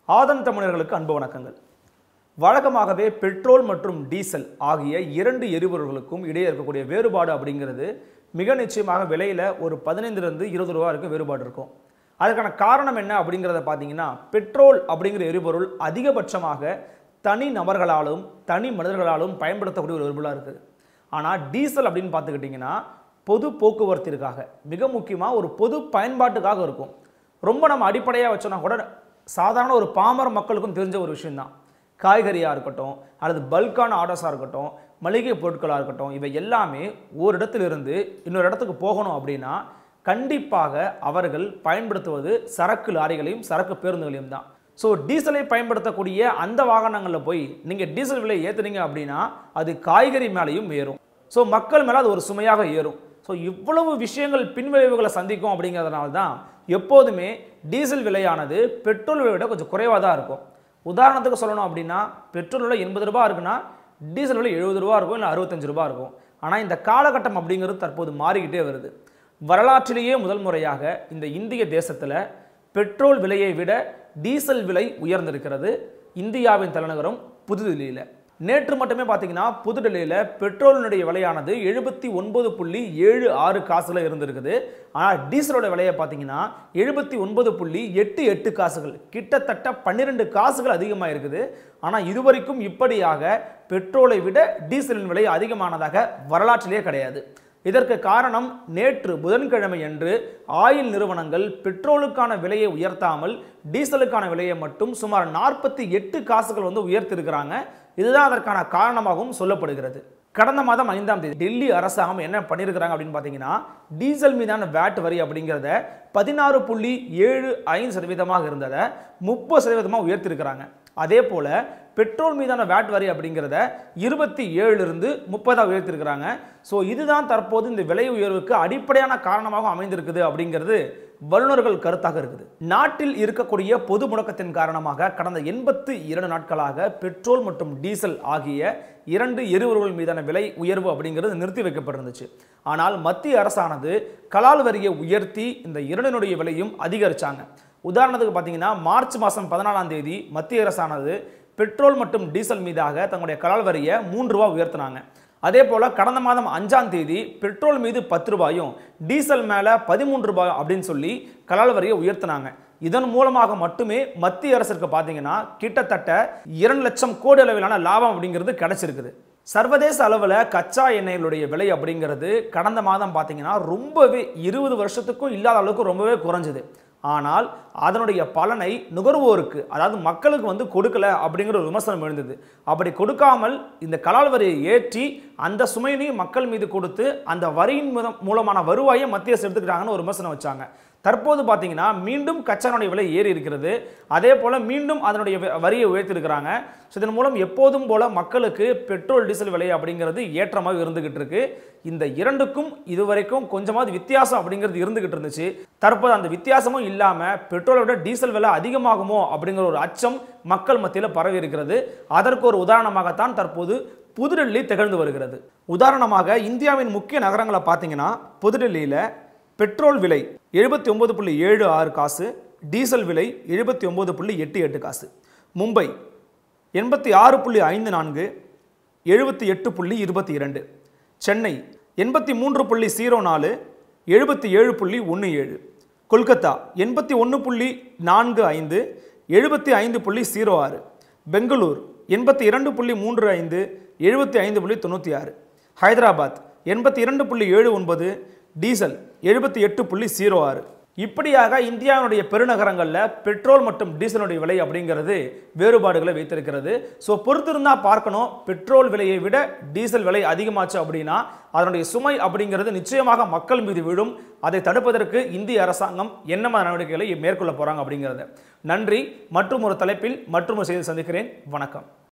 ஆதன் தமிழர்களுக்கு அன்பு வணக்கங்கள் வழக்கமாகவே பெட்ரோல் மற்றும் டீசல் ஆகிய இரண்டு எரிபொருள்களுக்கும் இடையே இருக்கக்கூடிய வேறுபாடு அப்படிங்கிறது மிக நிச்சயமாக விலையில் ஒரு பதினைந்துலேருந்து இருபது ரூபா வரைக்கும் வேறுபாடு இருக்கும் அதுக்கான காரணம் என்ன அப்படிங்கிறத பார்த்தீங்கன்னா பெட்ரோல் அப்படிங்கிற எரிபொருள் அதிகபட்சமாக தனி நபர்களாலும் தனி மனிதர்களாலும் பயன்படுத்தக்கூடிய ஒரு எரிபொருளாக இருக்குது ஆனால் டீசல் அப்படின்னு பார்த்துக்கிட்டிங்கன்னா பொது போக்குவரத்திற்காக மிக முக்கியமாக ஒரு பொது பயன்பாட்டுக்காக இருக்கும் ரொம்ப நம்ம அடிப்படையாக வச்சோன்னா கூட சாதாரண ஒரு பாமர மக்களுக்கும் தெரிஞ்ச ஒரு விஷயம்தான் காய்கறியாக இருக்கட்டும் அல்லது பல்கான ஆர்டர்ஸாக இருக்கட்டும் மளிகை பொருட்களாக இருக்கட்டும் இவை எல்லாமே ஒரு இடத்திலிருந்து இன்னொரு இடத்துக்கு போகணும் அப்படின்னா கண்டிப்பாக அவர்கள் பயன்படுத்துவது சரக்கு லாரிகளையும் சரக்கு பேருந்துகளையும் தான் ஸோ டீசலை பயன்படுத்தக்கூடிய அந்த வாகனங்களில் போய் நீங்கள் டீசல் விலை ஏற்றுனீங்க அப்படின்னா அது காய்கறி மேலேயும் ஏறும் ஸோ மக்கள் மேலே அது ஒரு சுமையாக ஏறும் ஸோ இவ்வளவு விஷயங்கள் பின்விளைவுகளை சந்திக்கும் அப்படிங்கிறதுனால தான் எப்போதுமே டீசல் விலையானது பெட்ரோல் விலையை விட கொஞ்சம் குறைவாக தான் இருக்கும் உதாரணத்துக்கு சொல்லணும் அப்படின்னா பெட்ரோல் விலை எண்பது ரூபா இருக்குன்னா டீசல் விலை எழுபது ரூபா இருக்கும் இல்லை அறுபத்தஞ்சு ரூபா இருக்கும் ஆனால் இந்த காலகட்டம் அப்படிங்கிறது தற்போது மாறிக்கிட்டே வருது வரலாற்றிலேயே முதல் முறையாக இந்த இந்திய தேசத்தில் பெட்ரோல் விலையை விட டீசல் விலை உயர்ந்திருக்கிறது இந்தியாவின் தலைநகரம் புதுதில்லியில் நேற்று மட்டுமே பார்த்தீங்கன்னா புதுடெல்லியில் பெட்ரோலினுடைய விலையானது எழுபத்தி ஒன்பது புள்ளி ஏழு ஆறு காசுல இருந்திருக்குது ஆனால் டீசலோட விலையை பார்த்தீங்கன்னா எழுபத்தி ஒன்பது புள்ளி எட்டு எட்டு காசுகள் கிட்டத்தட்ட பன்னிரெண்டு காசுகள் அதிகமாக இருக்குது ஆனால் இதுவரைக்கும் இப்படியாக பெட்ரோலை விட டீசலின் விலை அதிகமானதாக வரலாற்றிலே கிடையாது இதற்கு காரணம் நேற்று புதன்கிழமை அன்று ஆயில் நிறுவனங்கள் பெட்ரோலுக்கான விலையை உயர்த்தாமல் டீசலுக்கான விலையை மட்டும் சுமார் நாற்பத்தி எட்டு காசுகள் வந்து உயர்த்திருக்கிறாங்க இதுதான் அதற்கான காரணமாகவும் சொல்லப்படுகிறது கடந்த மாதம் ஐந்தாம் தேதி டெல்லி அரசாங்கம் என்ன பண்ணியிருக்கிறாங்க அப்படின்னு பார்த்தீங்கன்னா டீசல் மீதான வேட் வரி அப்படிங்கிறத பதினாறு புள்ளி ஏழு ஐந்து சதவீதமாக இருந்ததை முப்பது சதவீதமாக உயர்த்திருக்கிறாங்க அதே போல் பெட்ரோல் மீதான வேட் வரி அப்படிங்கிறத இருபத்தி ஏழுலேருந்து முப்பதாக உயர்த்திருக்கிறாங்க ஸோ இதுதான் தற்போது இந்த விலை உயர்வுக்கு அடிப்படையான காரணமாக அமைந்திருக்குது அப்படிங்கிறது வல்லுநர்கள் கருத்தாக இருக்குது நாட்டில் இருக்கக்கூடிய பொது முடக்கத்தின் காரணமாக கடந்த எண்பத்து இரண்டு நாட்களாக பெட்ரோல் மற்றும் டீசல் ஆகிய இரண்டு எரிபொருள் மீதான விலை உயர்வு அப்படிங்கிறது நிறுத்தி வைக்கப்பட்டிருந்துச்சு ஆனால் மத்திய அரசானது கலால் வரியை உயர்த்தி இந்த இரண்டினுடைய விலையும் அதிகரிச்சாங்க உதாரணத்துக்கு பார்த்தீங்கன்னா மார்ச் மாதம் பதினாலாம் தேதி மத்திய அரசானது பெட்ரோல் மற்றும் டீசல் மீதாக தங்களுடைய கலால் வரியை மூன்று ரூபா உயர்த்தினாங்க அதே போல் கடந்த மாதம் அஞ்சாம் தேதி பெட்ரோல் மீது பத்து ரூபாயும் டீசல் மேலே பதிமூன்று ரூபாய் அப்படின்னு சொல்லி கலால் வரியை உயர்த்தினாங்க இதன் மூலமாக மட்டுமே மத்திய அரசிற்கு பார்த்தீங்கன்னா கிட்டத்தட்ட இரண்டு லட்சம் கோடி அளவிலான லாபம் அப்படிங்கிறது கிடைச்சிருக்குது சர்வதேச அளவில் கச்சா எண்ணெய்களுடைய விலை அப்படிங்கிறது கடந்த மாதம் பார்த்தீங்கன்னா ரொம்பவே இருபது வருஷத்துக்கும் இல்லாத அளவுக்கு ரொம்பவே குறைஞ்சது ஆனால் அதனுடைய பலனை நுகர்வோருக்கு அதாவது மக்களுக்கு வந்து கொடுக்கல அப்படிங்கிற ஒரு விமர்சனம் எழுந்தது அப்படி கொடுக்காமல் இந்த கலால் வரியை ஏற்றி அந்த சுமையினையும் மக்கள் மீது கொடுத்து அந்த வரியின் மூலம் மூலமான வருவாயை மத்திய அரசு எடுத்துக்கிட்டாங்கன்னு ஒரு விமர்சனம் வச்சாங்க தற்போது பார்த்தீங்கன்னா மீண்டும் கச்சானுடைய விலை ஏறி இருக்கிறது அதே போல் மீண்டும் அதனுடைய வ- வரியை உயர்த்திருக்கிறாங்க ஸோ இதன் மூலம் எப்போதும் போல மக்களுக்கு பெட்ரோல் டீசல் விலை அப்படிங்கிறது ஏற்றமாக இருந்துகிட்டு இருக்கு இந்த இரண்டுக்கும் இதுவரைக்கும் கொஞ்சமாவது வித்தியாசம் அப்படிங்கிறது இருந்துகிட்டு இருந்துச்சு தற்போது அந்த வித்தியாசமும் இல்லாமல் பெட்ரோலை விட டீசல் விலை அதிகமாகுமோ அப்படிங்கிற ஒரு அச்சம் மக்கள் மத்தியில் பரவி இருக்கிறது அதற்கு ஒரு உதாரணமாகத்தான் தற்போது புதுடெல்லி திகழ்ந்து வருகிறது உதாரணமாக இந்தியாவின் முக்கிய நகரங்களை பார்த்தீங்கன்னா புதுடெல்லியில் பெட்ரோல் விலை எழுபத்தி ஒன்பது புள்ளி ஏழு ஆறு காசு டீசல் விலை எழுபத்தி ஒன்பது புள்ளி எட்டு எட்டு காசு மும்பை எண்பத்தி ஆறு புள்ளி ஐந்து நான்கு எழுபத்தி எட்டு புள்ளி இருபத்தி இரண்டு சென்னை எண்பத்தி மூன்று புள்ளி ஜீரோ நாலு எழுபத்தி ஏழு புள்ளி ஒன்று ஏழு கொல்கத்தா எண்பத்தி ஒன்று புள்ளி நான்கு ஐந்து எழுபத்தி ஐந்து புள்ளி ஜீரோ ஆறு பெங்களூர் எண்பத்தி இரண்டு புள்ளி மூன்று ஐந்து எழுபத்தி ஐந்து புள்ளி தொண்ணூற்றி ஆறு ஹைதராபாத் எண்பத்தி இரண்டு புள்ளி ஏழு ஒன்பது டீசல் எழுபத்தி எட்டு புள்ளி ஜீரோ ஆறு இப்படியாக இந்தியாவினுடைய பெருநகரங்களில் பெட்ரோல் மற்றும் டீசலுடைய விலை அப்படிங்கிறது வேறுபாடுகளை வைத்திருக்கிறது ஸோ பொறுத்திருந்தா பார்க்கணும் பெட்ரோல் விலையை விட டீசல் விலை அதிகமாச்சு அப்படின்னா அதனுடைய சுமை அப்படிங்கிறது நிச்சயமாக மக்கள் மீது விழும் அதை தடுப்பதற்கு இந்திய அரசாங்கம் என்ன மாதிரி நடவடிக்கைகளை மேற்கொள்ள போறாங்க அப்படிங்கிறது நன்றி மற்றும் ஒரு தலைப்பில் மற்றும் ஒரு செய்தி சந்திக்கிறேன் வணக்கம்